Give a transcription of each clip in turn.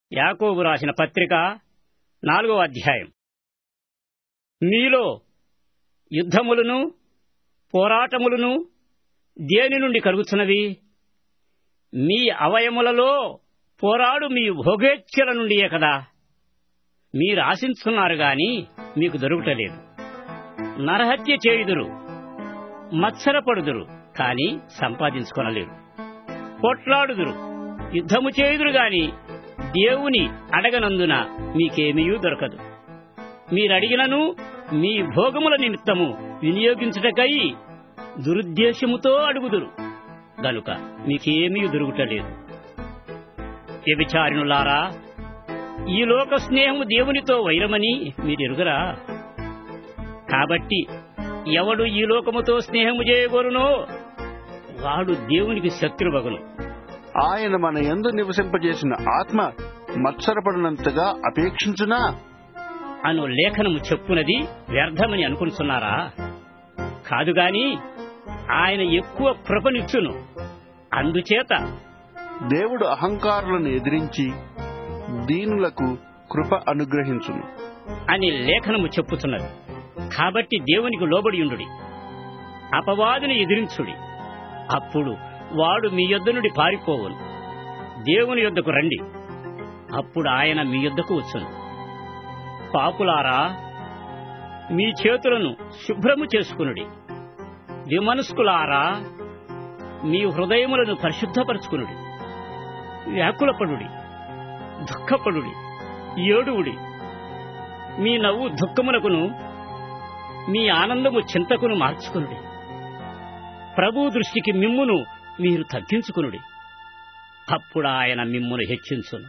యాకోబు రాసిన పత్రిక నాలుగో అధ్యాయం మీలో యుద్ధములను పోరాటములను దేని నుండి కలుగుతున్నవి మీ అవయములలో పోరాడు మీ భోగేచ్ఛల నుండియే కదా మీరు ఆశించున్నారు గాని మీకు దొరుకుటలేదు నరహత్య చేయుదురు మత్సరపడుదురు కాని సంపాదించుకొనలేరు పోట్లాడుదురు యుద్ధము చేయుదురు గాని దేవుని అడగనందున మీకేమీ దొరకదు మీరడిగినను మీ భోగముల నిమిత్తము వినియోగించుటకై దురుద్దేశముతో అడుగుదురు గనుక మీకేమీ దొరుకుటలేదు వ్యభిచారిణులారా ఈ లోక స్నేహము దేవునితో వైరమని మీరెరుగరా కాబట్టి ఎవడు ఈ లోకముతో స్నేహము చేయగోరునో వాడు దేవునికి శత్రువగును ఆయన మన యందు నివసింపజేసిన ఆత్మ మత్సరపడినంతగా అపేక్షించునా అను లేఖనము చెప్పునది వ్యర్థమని అనుకుంటున్నారా కాదుగాని ఆయన ఎక్కువ కృపనిచ్చును అందుచేత దేవుడు అహంకారులను ఎదిరించి దీనులకు కృప అనుగ్రహించును అని లేఖనము చెప్పుతున్నది కాబట్టి దేవునికి లోబడియుండుడి అపవాదిని ఎదిరించుడి అప్పుడు వాడు మీ యొద్ద నుండి పారిపోవును దేవుని యొద్దకు రండి అప్పుడు ఆయన మీ యొద్దకు వచ్చును పాపులారా మీ చేతులను శుభ్రము చేసుకునుడి విమనస్కులారా మీ హృదయములను పరిశుద్ధపరచుకునుడి వ్యాకులపడుడి దుఃఖపడుడి ఏడువుడి మీ నవ్వు దుఃఖమునకును మీ ఆనందము చింతకును మార్చుకునుడి ప్రభు దృష్టికి మిమ్మును మీరు తగ్గించుకునుడి అప్పుడు ఆయన మిమ్మును హెచ్చించును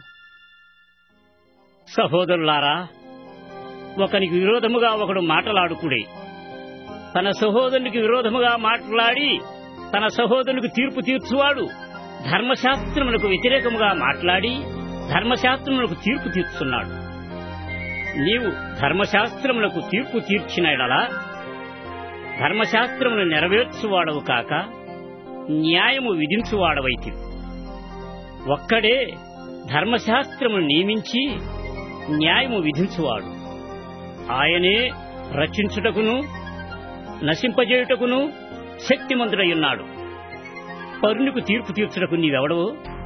సహోదరులారా ఒకనికి విరోధముగా ఒకడు మాటలాడుకుడే తన సహోదరునికి విరోధముగా మాట్లాడి తన సహోదరునికి తీర్పు తీర్చువాడు ధర్మశాస్త్రములకు వ్యతిరేకముగా మాట్లాడి ధర్మశాస్త్రములకు తీర్పు తీర్చున్నాడు నీవు ధర్మశాస్త్రములకు తీర్పు తీర్చిన ఎడలా ధర్మశాస్త్రమును నెరవేర్చువాడవు కాక న్యాయము విధించువాడవైతి ఒక్కడే ధర్మశాస్త్రమును నియమించి న్యాయము విధించువాడు ఆయనే రచించుటకును నశింపజేయుటకును శక్తిమంతుడయ్యున్నాడు పరునికి తీర్పు తీర్చుటకు నీవెవడవు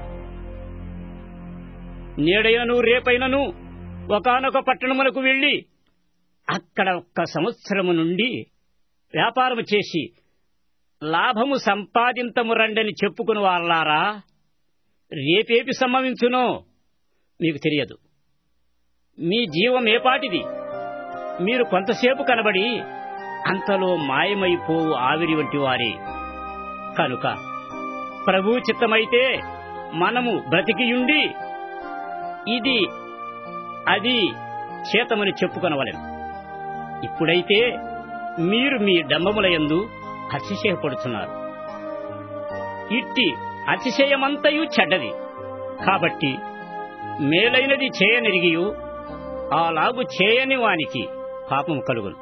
నేడయను రేపైనను ఒకనొక పట్టణములకు వెళ్లి అక్కడ ఒక్క సంవత్సరము నుండి వ్యాపారము చేసి లాభము సంపాదింతము రండని చెప్పుకుని వాళ్ళారా రేపేపి సంభవించునో మీకు తెలియదు మీ జీవం ఏపాటిది మీరు కొంతసేపు కనబడి అంతలో మాయమైపోవు ఆవిరి వంటి వారే కనుక ప్రభు చిత్తమైతే మనము బ్రతికియుండి ఇది అది చేతమని చెప్పుకొనవలెను ఇప్పుడైతే మీరు మీ డంబములయందు అతిశయపడుతున్నారు ఇట్టి అతిశయమంతయు చెడ్డది కాబట్టి మేలైనది చేయనెరిగియు అలాగు చేయని వానికి పాపము కలుగును